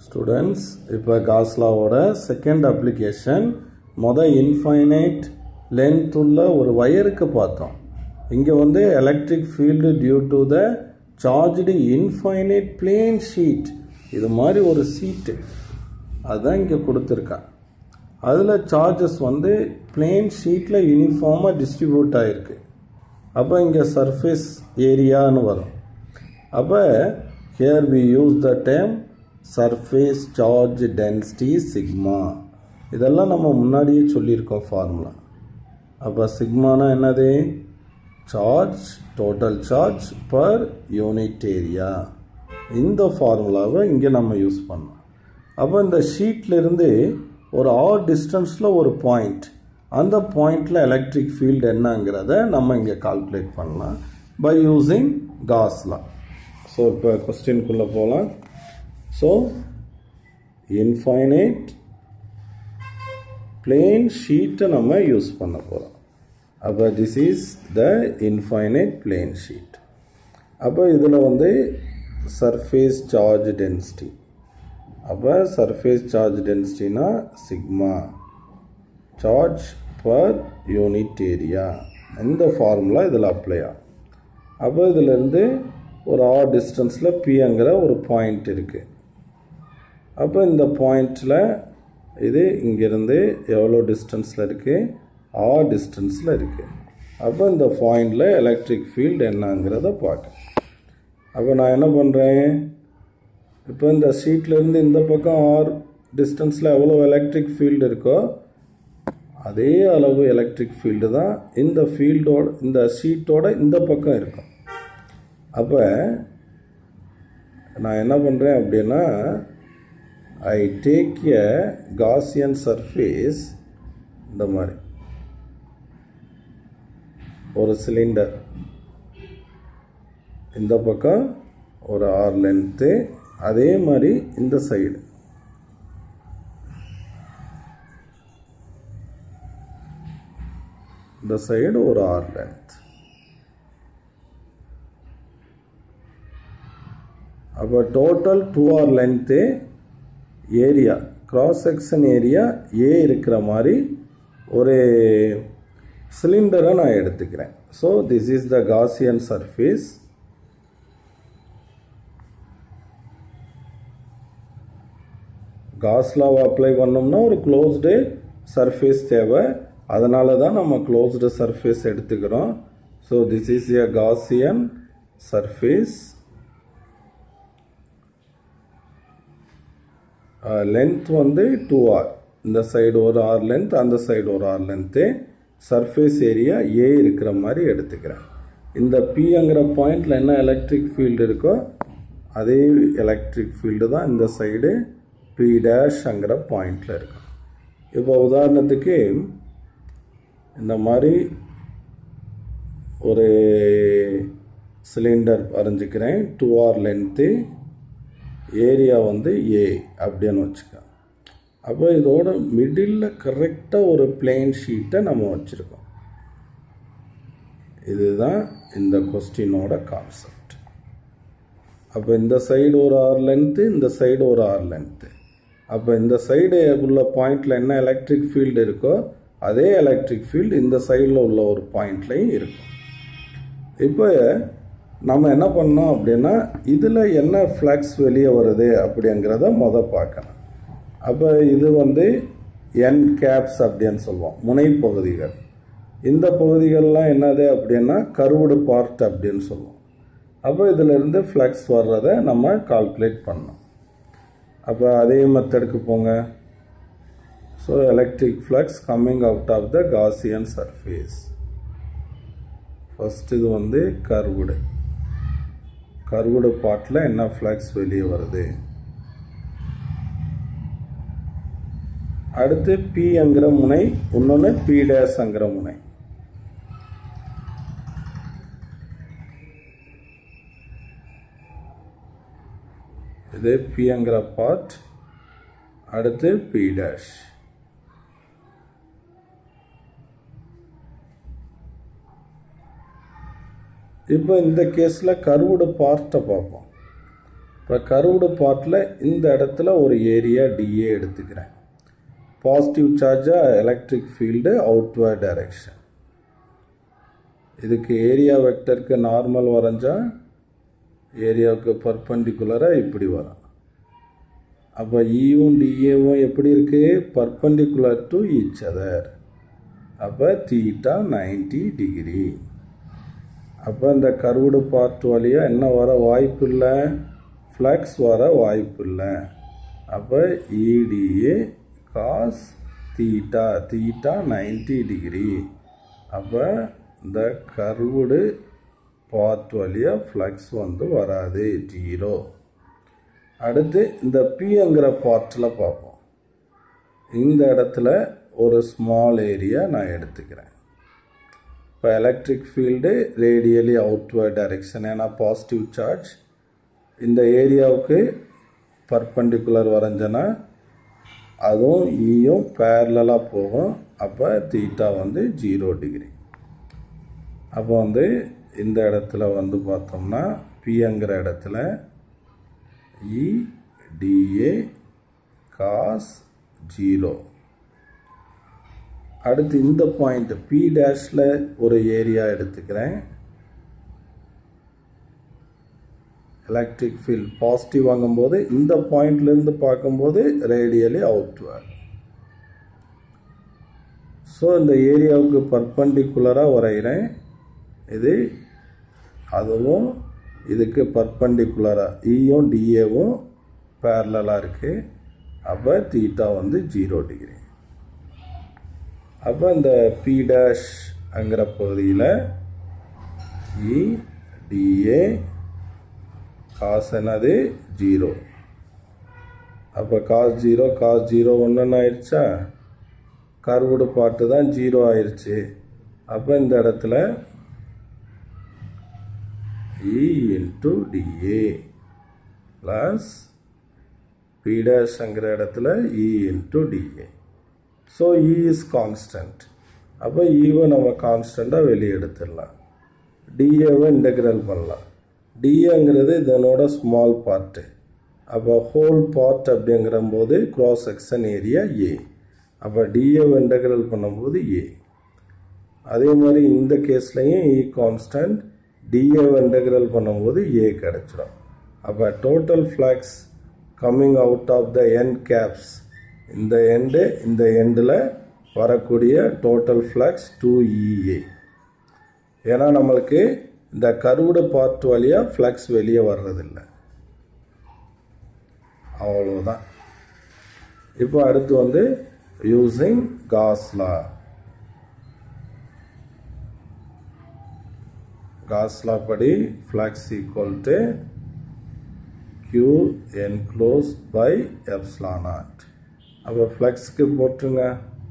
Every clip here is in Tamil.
ஸ்டூடெண்ட்ஸ் இப்போ காஸ்லாவோட செகண்ட் அப்ளிகேஷன் மொதல் இன்ஃபைனைட் லென்த் உள்ள ஒரு வயருக்கு பார்த்தோம் இங்கே வந்து electric field due to the charged infinite plane sheet இது மாதிரி ஒரு சீட்டு அதுதான் இங்கே கொடுத்துருக்கா அதில் சார்ஜஸ் வந்து பிளேன் ஷீட்டில் யூனிஃபார்மாக டிஸ்ட்ரிபியூட் ஆகிருக்கு அப்போ இங்கே சர்ஃபேஸ் ஏரியான்னு வரும் அப்போ here we use the term surface charge density sigma இதெல்லாம் நம்ம முன்னாடியே சொல்லியிருக்கோம் ஃபார்முலா அப்போ சிக்மானா என்னது charge total charge per unit area இந்த ஃபார்முலாவை இங்கே நம்ம யூஸ் பண்ணோம் அப்போ இந்த ஷீட்லேருந்து ஒரு ஆர் டிஸ்டன்ஸில் ஒரு பாயிண்ட் அந்த பாயிண்டில் எலக்ட்ரிக் ஃபீல்டு என்னங்கிறத நம்ம இங்கே கால்குலேட் பண்ணலாம் பை யூஸிங் காஸ்லா ஸோ இப்போ கொஸ்டின்குள்ளே போகலாம் ஸோ இன்ஃபைனைட் பிளேன் ஷீட்டை நம்ம யூஸ் பண்ண போகிறோம் அப்போ this is the infinite plane sheet அப்போ இதில் வந்து சர்ஃபேஸ் சார்ஜ் டென்சிட்டி அப்போ சர்ஃபேஸ் சார்ஜ் டென்சிட்டினா sigma charge per unit area இந்த ஃபார்முலா இதில் அப்ளை ஆகும் அப்போ இதிலேருந்து ஒரு ஆர் டிஸ்டன்ஸில் பிங்கிற ஒரு பாயிண்ட் இருக்குது அப்போ இந்த பாயிண்டில் இது இங்கேருந்து எவ்வளோ டிஸ்டன்ஸில் இருக்குது ஆர் டிஸ்டன்ஸில் இருக்குது அப்போ இந்த பாயிண்டில் எலக்ட்ரிக் ஃபீல்டு என்னங்கிறத பார்க்க அப்போ நான் என்ன பண்ணுறேன் இப்போ இந்த ஷீட்லேருந்து இந்த பக்கம் ஆர் டிஸ்டன்ஸில் எவ்வளோ எலக்ட்ரிக் ஃபீல்டு இருக்கோ அதே அளவு எலக்ட்ரிக் ஃபீல்டு தான் இந்த ஃபீல்டோட இந்த ஷீட்டோட இந்த பக்கம் இருக்கும் அப்போ நான் என்ன பண்ணுறேன் அப்படின்னா I take a Gaussian surface இந்த மாதிரி ஒரு சிலிண்டர் இந்த பக்கம் ஒரு ஆர் லென்த்து அதே மாதிரி இந்த சைடு இந்த சைடு ஒரு ஆர் லென்த் அப்போ total two R length area cross section area A இருக்கிற மாதிரி ஒரு சிலிண்டரை நான் எடுத்துக்கிறேன் so this is the Gaussian surface காஸ்லாவை அப்ளை பண்ணோம்னா ஒரு க்ளோஸ்டு சர்ஃபேஸ் தேவை அதனால தான் நம்ம க்ளோஸ்டு சர்ஃபேஸ் எடுத்துக்கிறோம் so this is a Gaussian surface length வந்து டூ ஆர் இந்த சைடு ஒரு ஆர் லென்த் அந்த சைடு ஒரு R length surface area A இருக்கிற மாதிரி எடுத்துக்கிறேன் இந்த பிங்கிற பாயிண்டில் என்ன எலக்ட்ரிக் ஃபீல்டு இருக்கோ அதே எலக்ட்ரிக் ஃபீல்டு தான் இந்த சைடு பி டேஷ்ங்கிற பாயிண்டில் இருக்கும் இப்போ உதாரணத்துக்கு இந்த மாதிரி ஒரு சிலிண்டர் வரைஞ்சிக்கிறேன் டூ ஆர் லென்த்து ஏரியா வந்து ஏ அப்படின்னு வச்சுக்க அப்போ இதோட மிடில் கரெக்டாக ஒரு பிளெயின் ஷீட்டை நம்ம வச்சுருக்கோம் இதுதான் இந்த கொஸ்டினோட கான்செப்ட் அப்போ இந்த சைடு ஒரு ஆர் லென்த்து இந்த சைடு ஒரு ஆர் லென்த்து அப்போ இந்த சைடு உள்ள பாயிண்டில் என்ன எலக்ட்ரிக் ஃபீல்டு இருக்கோ அதே எலக்ட்ரிக் ஃபீல்டு இந்த சைடில் உள்ள ஒரு பாயிண்ட்லையும் இருக்கும் இப்போ நம்ம என்ன பண்ணோம் அப்படின்னா இதில் என்ன ஃப்ளக்ஸ் வெளியே வருது அப்படிங்கிறத மொதல் பார்க்கணும் அப்போ இது வந்து என் கேப்ஸ் அப்படின்னு சொல்லுவோம் முனைப்பகுதிகள் இந்த பகுதிகள்லாம் என்னது அப்படின்னா கருவுடு பார்ட் அப்படின்னு சொல்லுவோம் அப்போ இதிலிருந்து ஃப்ளக்ஸ் வர்றதை நம்ம கால்குலேட் பண்ணோம் அப்போ அதே மெத்தடுக்கு போங்க so electric flux coming out of the Gaussian surface first இது வந்து கருவுடு கருவுடு பாட்டில் என்ன ஃப்ளக்ஸ் வெளியே வருது அடுத்து பிங்கிற முனை இன்னொன்று பி டேஸ்ங்கிற முனை இது பிங்கிற பார்ட் அடுத்து பி டேஷ் இப்போ இந்த கேஸில் கருவுடு பார்ட்டை பார்ப்போம் இப்போ இப்போ கருவுடு பார்ட்டில் இந்த இடத்துல ஒரு ஏரியா டிஏ எடுத்துக்கிறேன் பாசிட்டிவ் சார்ஜாக எலக்ட்ரிக் ஃபீல்டு அவுட்வர்ட் டைரக்ஷன் இதுக்கு ஏரியா வெக்டருக்கு நார்மல் வரைஞ்சா ஏரியாவுக்கு பர்பண்டிகுலராக இப்படி வரும் அப்போ ஈவும் டிஏவும் எப்படி இருக்குது பர்பண்டிகுலர் டு ஈச் அதர் அப்போ தீட்டா நைன்டி டிகிரி அப்போ இந்த கருவுடு பார்ட் வழியாக என்ன வர வாய்ப்பு இல்லை ஃப்ளக்ஸ் வர வாய்ப்பு இல்லை அப்போ E d A cos theta theta ninety degree அப்போ இந்த கர்வுடு பார்ட் வழியாக ஃப்ளக்ஸ் வந்து வராது ஜீரோ அடுத்து இந்த பிங்கிற பார்ட்டில் பார்ப்போம் இந்த இடத்துல ஒரு ஸ்மால் ஏரியா நான் எடுத்துக்கிறேன் இப்போ electric field radially outward direction ஏன்னா பாசிட்டிவ் சார்ஜ் இந்த ஏரியாவுக்கு பர்பண்டிகுலர் வரைஞ்சனா அதுவும் ஈயும் பேரலாக போகும் அப்போ தீட்டா வந்து ஜீரோ டிகிரி அப்போ வந்து இந்த இடத்துல வந்து பார்த்தோம்னா பிங்கிற இடத்துல இ டிஏ காஸ் ஜீரோ அடுத்து இந்த பாயிண்ட் பி டேஷில் ஒரு ஏரியா எடுத்துக்கிறேன் எலக்ட்ரிக் ஃபீல்ட் பாசிட்டிவ் வாங்கும்போது இந்த பாயிண்ட்லேருந்து பார்க்கும்போது ரேடியலி அவுட்வேர்ட் ஸோ இந்த ஏரியாவுக்கு பர்பண்டிகுலராக வரைகிறேன் இது அதுவும் இதுக்கு பர்பண்டிகுலராக இயும் டிஏவும் பேரலாக இருக்குது அப்போ தீட்டா வந்து ஜீரோ டிகிரி அப்போ இந்த பி டேஷ் அங்கிற பகுதியில் இ டிஏ காசு என்னது ஜீரோ அப்போ காஸ் ஜீரோ காஸ் ஜீரோ ஒன்றுன்னு ஆயிடுச்சா கருவுடு பாட்டு தான் ஜீரோ ஆயிடுச்சு அப்போ இந்த இடத்துல E into d A plus B டேஷ்ங்கிற இடத்துல E into d A so E is constant அப்போ ஈவை நம்ம கான்ஸ்டண்ட்டாக வெளியே எடுத்துடலாம் டிஏவை இன்டெக்ரல் பண்ணலாம் டிஏங்கிறது இதனோட ஸ்மால் பார்ட்டு அப்போ ஹோல் பார்ட் அப்படிங்கிற போது க்ராஸ் செக்ஷன் ஏரியா ஏ அப்போ டிஏவை இன்டெக்ரல் பண்ணும்போது ஏ அதே மாதிரி இந்த கேஸ்லையும் இ கான்ஸ்டன்ட் டிஏவை இன்டெக்ரல் பண்ணும்போது ஏ கிடச்சிடும் அப்போ total flux coming out of the end caps இந்த எண்டு இந்த எண்டில் வரக்கூடிய டோட்டல் ஃப்ளக்ஸ் டூ இஏ ஏன்னா நம்மளுக்கு இந்த கருவுடு பார்ட் வழியாக ஃப்ளக்ஸ் வெளியே வர்றதில்லை அவ்வளோதான் இப்போ அடுத்து வந்து யூஸிங் காஸ்லா காஸ்லா படி flux equal to Q enclose by epsilon naught அப்போ ஃப்ளக்ஸ்க்கு போட்டுருங்க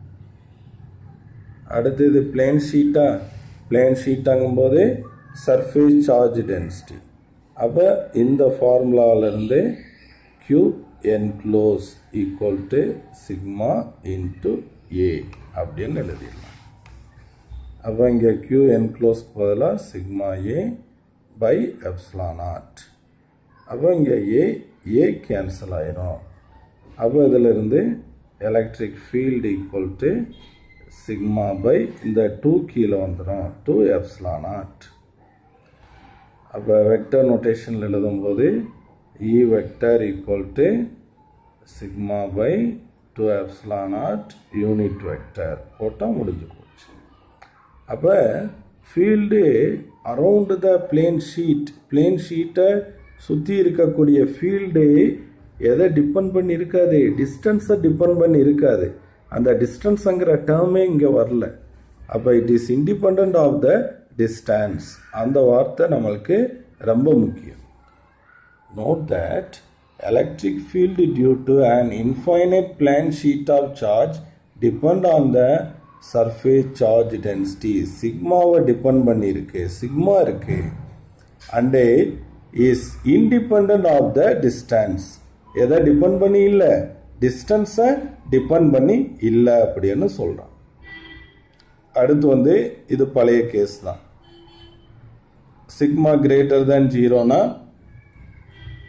அடுத்து இது பிளேன் ஷீட்டா பிளேன் ஷீட்டாங்கும்போது சர்ஃபேஸ் சார்ஜ் டென்சிட்டி அப்போ இந்த ஃபார்முலாவிலேருந்து Q enclose equal to sigma into A அப்படின்னு எழுதிடலாம் அப்போ இங்கே கியூ என்க்ளோஸ்க்கு பதிலாக சிக்மா ஏ பை எப்ஸ்லானாட் அப்போ இங்கே ஏ ஏ கேன்சல் ஆயிரும் அப்போ இதிலிருந்து electric field equal to sigma by இந்த டூ கீழே வந்துடும் டூ எப்ஸ்லானாட் அப்போ வெக்டர் நோட்டேஷனில் எழுதும்போது E vector equal to sigma by two epsilon naught unit vector போட்டால் முடிஞ்சு போச்சு அப்போ field around the plane sheet plane ஷீட்டை சுற்றி இருக்கக்கூடிய ஃபீல்டு எதை டிபெண்ட் பண்ணி இருக்காது டிஸ்டன்ஸை டிபெண்ட் பண்ணி இருக்காது அந்த டிஸ்டன்ஸுங்கிற டேர்மே இங்கே வரல அப்போ it is independent of the distance அந்த வார்த்தை நம்மளுக்கு ரொம்ப முக்கியம் note that electric field due to an infinite plane sheet of charge depend on the surface charge density சிக்மாவை டிபெண்ட் பண்ணியிருக்கு சிக்மா இருக்கு and is independent of the distance எதை டிபெண்ட் பண்ணி இல்லை டிஸ்டன்ஸை டிபெண்ட் பண்ணி இல்லை அப்படின்னு சொல்கிறான் அடுத்து வந்து இது பழைய கேஸ் தான் சிக்மா கிரேட்டர் தேன் ஜீரோனா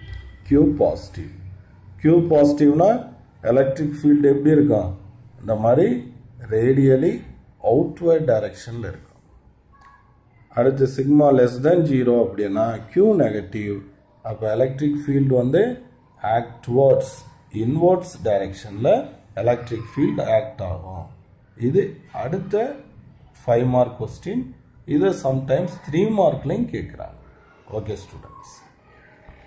Q பாசிட்டிவ் Q பாசிட்டிவ்னா எலக்ட்ரிக் ஃபீல்டு எப்படி இருக்கும் இந்த மாதிரி ரேடியலி அவுட்வர்ட் டைரக்ஷனில் இருக்கும் அடுத்து சிக்மா லெஸ் தென் ஜீரோ அப்படின்னா Q நெகட்டிவ் அப்போ எலக்ட்ரிக் ஃபீல்டு வந்து ஆக்ட் டுவர்ட்ஸ் இன்வர்ட்ஸ் டைரக்ஷனில் எலக்ட்ரிக் ஃபீல்டு ஆக்ட் ஆகும் இது அடுத்த ஃபைவ் மார்க் கொஸ்டின் இதை சம்டைம்ஸ் த்ரீ மார்க்லையும் கேட்குறாங்க ஓகே ஸ்டூடெண்ட்ஸ்